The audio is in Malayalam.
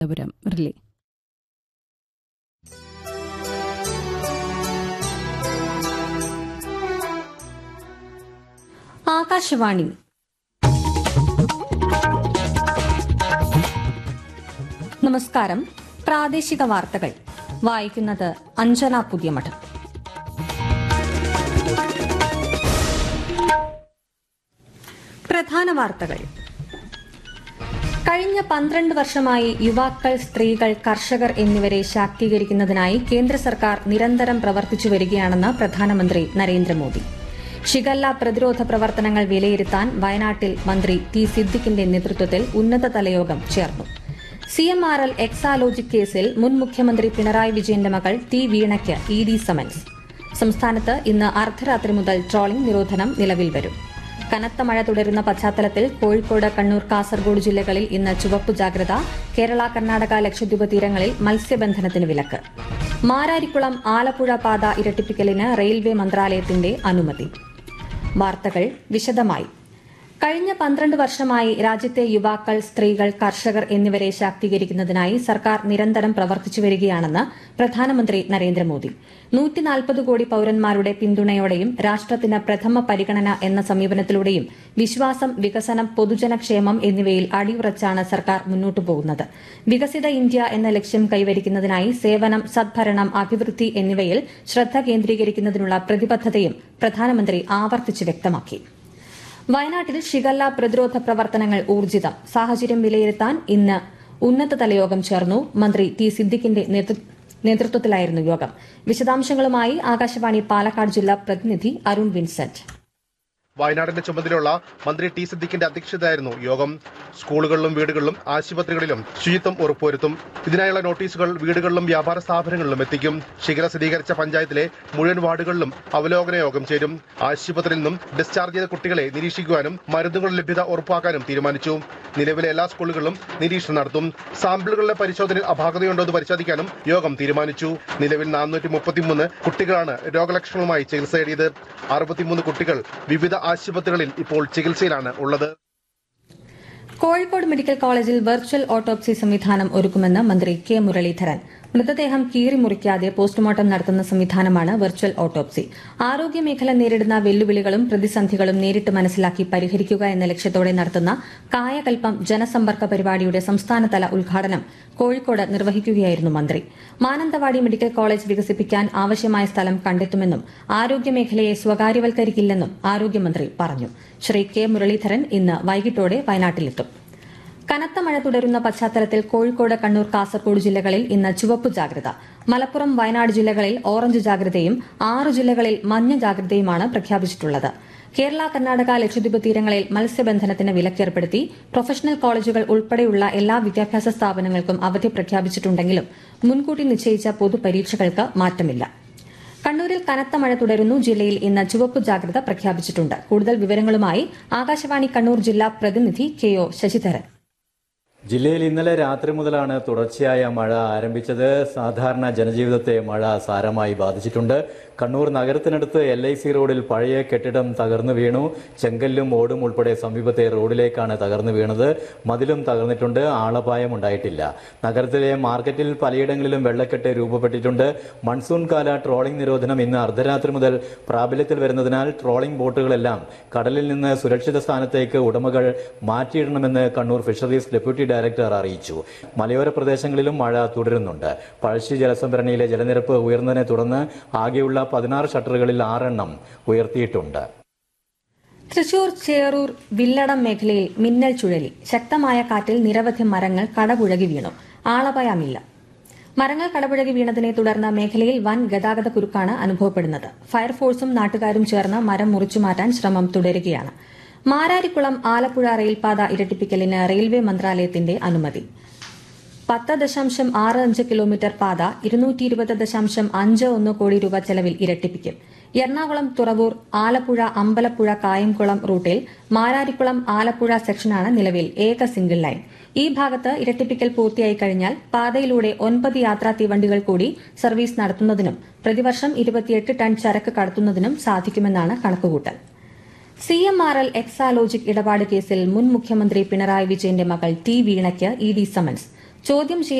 തിരുവനന്തപുരം റിലേ ആകാശവാണി നമസ്കാരം പ്രാദേശിക വാർത്തകൾ വായിക്കുന്നത് അഞ്ജന പുതിയമഠം പ്രധാന വാർത്തകൾ കഴിഞ്ഞ പന്ത്രണ്ട് വർഷമായി യുവാക്കൾ സ്ത്രീകൾ കർഷകർ എന്നിവരെ ശാക്തീകരിക്കുന്നതിനായി കേന്ദ്ര സർക്കാർ നിരന്തരം പ്രവർത്തിച്ചു വരികയാണെന്ന് പ്രധാനമന്ത്രി നരേന്ദ്രമോദി ഷിഗല്ല പ്രതിരോധ പ്രവർത്തനങ്ങൾ വിലയിരുത്താൻ വയനാട്ടിൽ മന്ത്രി ടി സിദ്ദിഖിന്റെ നേതൃത്വത്തിൽ ഉന്നതതല യോഗം ചേർന്നു C M R L Exalogic കേസിൽ മുൻ മുഖ്യമന്ത്രി പിണറായി വിജയന്റെ മകൾ ടി വീണയ്ക്ക് ഇ ഡി സമൻസ് സംസ്ഥാനത്ത് ഇന്ന് അർദ്ധരാത്രി മുതൽ ട്രോളിംഗ് നിരോധനം നിലവിൽ വരും കനത്ത മഴ തുടരുന്ന പശ്ചാത്തലത്തിൽ കോഴിക്കോട് കണ്ണൂർ കാസർഗോഡ് ജില്ലകളിൽ ഇന്ന് ചുവപ്പ് ജാഗ്രത കേരള കർണാടക ലക്ഷദ്വീപ് തീരങ്ങളിൽ മത്സ്യബന്ധനത്തിന് വിലക്ക് മാരാരിക്കുളം ആലപ്പുഴ പാത ഇരട്ടിപ്പിക്കലിന് റെയിൽവേ മന്ത്രാലയത്തിന്റെ അനുമതി വാർത്തകൾ വിശദമായി കഴിഞ്ഞ പന്ത്രണ്ട് വർഷമായി രാജ്യത്തെ യുവാക്കൾ സ്ത്രീകൾ കർഷകർ എന്നിവരെ ശാക്തീകരിക്കുന്നതിനായി സർക്കാർ നിരന്തരം പ്രവർത്തിച്ചു വരികയാണെന്ന് പ്രധാനമന്ത്രി നരേന്ദ്രമോദി നൂറ്റിനാൽപ്പത് കോടി പൌരന്മാരുടെ പിന്തുണയോടെയും രാഷ്ട്രത്തിന് പ്രഥമ പരിഗണന എന്ന സമീപനത്തിലൂടെയും വിശ്വാസം വികസനം പൊതുജനക്ഷേമം എന്നിവയിൽ അടിയുറച്ചാണ് സർക്കാർ മുന്നോട്ടു പോകുന്നത് വികസിത ഇന്ത്യ എന്ന ലക്ഷ്യം കൈവരിക്കുന്നതിനായി സേവനം സദ്ഭരണം അഭിവൃദ്ധി എന്നിവയിൽ ശ്രദ്ധ കേന്ദ്രീകരിക്കുന്നതിനുള്ള പ്രതിബദ്ധതയും പ്രധാനമന്ത്രി ആവർത്തിച്ച് വ്യക്തമാക്കി വയനാട്ടിൽ ഷിഗല്ല പ്രതിരോധ പ്രവർത്തനങ്ങൾ ഊർജിതം സാഹചര്യം വിലയിരുത്താൻ ഇന്ന് ഉന്നതതല യോഗം ചേർന്നു മന്ത്രി ടി സിദ്ദിഖിന്റെ നേതൃത്വത്തിലായിരുന്നു യോഗം വിശദാംശങ്ങളുമായി ആകാശവാണി പാലക്കാട് ജില്ലാ പ്രതിനിധി അരുൺ വിൻസെന്റ് വയനാടിന്റെ ചുമതലയുള്ള മന്ത്രി ടി സിദ്ദിഖിന്റെ അധ്യക്ഷതയായിരുന്നു യോഗം സ്കൂളുകളിലും വീടുകളിലും ആശുപത്രികളിലും ശുചിത്വം ഉറപ്പുവരുത്തും ഇതിനായുള്ള നോട്ടീസുകൾ വീടുകളിലും വ്യാപാര സ്ഥാപനങ്ങളിലും എത്തിക്കും ശിഖര സ്ഥിരീകരിച്ച പഞ്ചായത്തിലെ മുഴുവൻ വാർഡുകളിലും അവലോകന യോഗം ചേരും ആശുപത്രിയിൽ നിന്നും ഡിസ്ചാർജ് ചെയ്ത കുട്ടികളെ നിരീക്ഷിക്കുവാനും മരുന്നുകളുടെ ലഭ്യത ഉറപ്പാക്കാനും തീരുമാനിച്ചു നിലവിലെ എല്ലാ സ്കൂളുകളിലും നിരീക്ഷണം നടത്തും സാമ്പിളുകളുടെ പരിശോധനയിൽ അപാകതയുണ്ടോ എന്ന് പരിശോധിക്കാനും യോഗം തീരുമാനിച്ചു നിലവിൽ നാനൂറ്റി മുപ്പത്തിമൂന്ന് കുട്ടികളാണ് രോഗലക്ഷണങ്ങളുമായി ചികിത്സ തേടിയത് അറുപത്തിമൂന്ന് കുട്ടികൾ വിവിധ ആശുപത്രികളിൽ ഇപ്പോൾ ചികിത്സയിലാണ് ഉള്ളത് കോഴിക്കോട് മെഡിക്കൽ കോളേജിൽ വെർച്വൽ ഓട്ടോപ്സി സംവിധാനം ഒരുക്കുമെന്ന് മന്ത്രി കെ മുരളീധരൻ മൃതദേഹം കീറി മുറിക്കാതെ പോസ്റ്റ്മോർട്ടം നടത്തുന്ന സംവിധാനമാണ് വെർച്വൽ ഓട്ടോപ്സി ആരോഗ്യമേഖല നേരിടുന്ന വെല്ലുവിളികളും പ്രതിസന്ധികളും നേരിട്ട് മനസ്സിലാക്കി പരിഹരിക്കുക എന്ന ലക്ഷ്യത്തോടെ നടത്തുന്ന കായകൽപ്പം ജനസമ്പർക്ക പരിപാടിയുടെ സംസ്ഥാനതല ഉദ്ഘാടനം കോഴിക്കോട് നിർവഹിക്കുകയായിരുന്നു മന്ത്രി മാനന്തവാടി മെഡിക്കൽ കോളേജ് വികസിപ്പിക്കാൻ ആവശ്യമായ സ്ഥലം കണ്ടെത്തുമെന്നും ആരോഗ്യമേഖലയെ സ്വകാര്യവൽക്കരിക്കില്ലെന്നും ആരോഗ്യമന്ത്രി പറഞ്ഞു ശ്രീ കെ മുരളീധരൻ ഇന്ന് വൈകിട്ടോടെ വയനാട്ടിലെത്തും കനത്ത മഴ തുടരുന്ന പശ്ചാത്തലത്തിൽ കോഴിക്കോട് കണ്ണൂർ കാസർഗോഡ് ജില്ലകളിൽ ഇന്ന് ചുവപ്പ് ജാഗ്രത മലപ്പുറം വയനാട് ജില്ലകളിൽ ഓറഞ്ച് ജാഗ്രതയും ആറ് ജില്ലകളിൽ മഞ്ഞ ജാഗ്രതയുമാണ് പ്രഖ്യാപിച്ചിട്ടുള്ളത് കേരള കർണാടക ലക്ഷദ്വീപ് തീരങ്ങളിൽ മത്സ്യബന്ധനത്തിന് വിലക്കേർപ്പെടുത്തി പ്രൊഫഷണൽ കോളേജുകൾ ഉൾപ്പെടെയുള്ള എല്ലാ വിദ്യാഭ്യാസ സ്ഥാപനങ്ങൾക്കും അവധി പ്രഖ്യാപിച്ചിട്ടുണ്ടെങ്കിലും മുൻകൂട്ടി നിശ്ചയിച്ച പൊതുപരീക്ഷകൾക്ക് മാറ്റമില്ല കണ്ണൂരിൽ കനത്ത മഴ തുടരുന്നു ജില്ലയിൽ ഇന്ന് ചുവപ്പ് ജാഗ്രത പ്രഖ്യാപിച്ചിട്ടുണ്ട് കൂടുതൽ വിവരങ്ങളുമായി ആകാശവാണി കണ്ണൂർ ജില്ലാ പ്രതിനിധി കെ ഒ ശശിധരൻ ജില്ലയിൽ ഇന്നലെ രാത്രി മുതലാണ് തുടർച്ചയായ മഴ ആരംഭിച്ചത് സാധാരണ ജനജീവിതത്തെ മഴ സാരമായി ബാധിച്ചിട്ടുണ്ട് കണ്ണൂർ നഗരത്തിനടുത്ത് എൽ ഐ സി റോഡിൽ പഴയ കെട്ടിടം തകർന്നു വീണു ചെങ്കല്ലും ഓടും ഉൾപ്പെടെ സമീപത്തെ റോഡിലേക്കാണ് തകർന്നു വീണത് മതിലും തകർന്നിട്ടുണ്ട് ആളപായം ഉണ്ടായിട്ടില്ല നഗരത്തിലെ മാർക്കറ്റിൽ പലയിടങ്ങളിലും വെള്ളക്കെട്ട് രൂപപ്പെട്ടിട്ടുണ്ട് മൺസൂൺ കാല ട്രോളിംഗ് നിരോധനം ഇന്ന് അർദ്ധരാത്രി മുതൽ പ്രാബല്യത്തിൽ വരുന്നതിനാൽ ട്രോളിംഗ് ബോട്ടുകളെല്ലാം കടലിൽ നിന്ന് സുരക്ഷിത സ്ഥാനത്തേക്ക് ഉടമകൾ മാറ്റിയിടണമെന്ന് കണ്ണൂർ ഫിഷറീസ് ഡെപ്യൂട്ടി ഡയറക്ടർ അറിയിച്ചു മലയോര പ്രദേശങ്ങളിലും മഴ തുടരുന്നുണ്ട് പഴശ്ശി ജലസംഭരണിയിലെ ജലനിരപ്പ് ഉയർന്നതിനെ തുടർന്ന് ആകെയുള്ള പതിനാറ് ഷട്ടറുകളിൽ ആറെണ്ണം ഉയർത്തിയിട്ടുണ്ട് തൃശൂർ ചേറൂർ വില്ലടം മേഖലയിൽ മിന്നൽ ചുഴലി ശക്തമായ കാറ്റിൽ നിരവധി മരങ്ങൾ കടപുഴകി വീണു ആളപായമില്ല മരങ്ങൾ കടപുഴകി വീണതിനെ തുടർന്ന് മേഖലയിൽ വൻ ഗതാഗത കുരുക്കാണ് അനുഭവപ്പെടുന്നത് ഫയർഫോഴ്സും നാട്ടുകാരും ചേർന്ന് മരം മുറിച്ചു മാറ്റാൻ ശ്രമം തുടരുകയാണ് മാരാരിക്കുളം ആലപ്പുഴ റെയിൽപാത ഇരട്ടിപ്പിക്കലിന് റെയിൽവേ മന്ത്രാലയത്തിന്റെ അനുമതി പത്ത് ദശാംശം ആറ് അഞ്ച് കിലോമീറ്റർ പാത ഇരുന്നൂറ്റി ഇരുപത് ദശാംശം അഞ്ച് ഒന്ന് കോടി രൂപ ചെലവിൽ ഇരട്ടിപ്പിക്കും എറണാകുളം തുറവൂർ ആലപ്പുഴ അമ്പലപ്പുഴ കായംകുളം റൂട്ടിൽ മാരാരിക്കുളം ആലപ്പുഴ സെക്ഷനാണ് നിലവിൽ ഏക സിംഗിൾ ലൈൻ ഈ ഭാഗത്ത് ഇരട്ടിപ്പിക്കൽ പൂർത്തിയായി കഴിഞ്ഞാൽ പാതയിലൂടെ ഒൻപത് യാത്രാ തീവണ്ടികൾ കൂടി സർവീസ് നടത്തുന്നതിനും പ്രതിവർഷം ഇരുപത്തിയെട്ട് ടൺ ചരക്ക് കടത്തുന്നതിനും സാധിക്കുമെന്നാണ് കണക്കുകൂട്ടൽ C M R L Exalogic ഇടപാട് കേസിൽ മുൻ മുഖ്യമന്ത്രി പിണറായി വിജയന്റെ മകൾ ടി വീണയ്ക്ക് ഇ ഡി സമൻസ് ചോദ്യം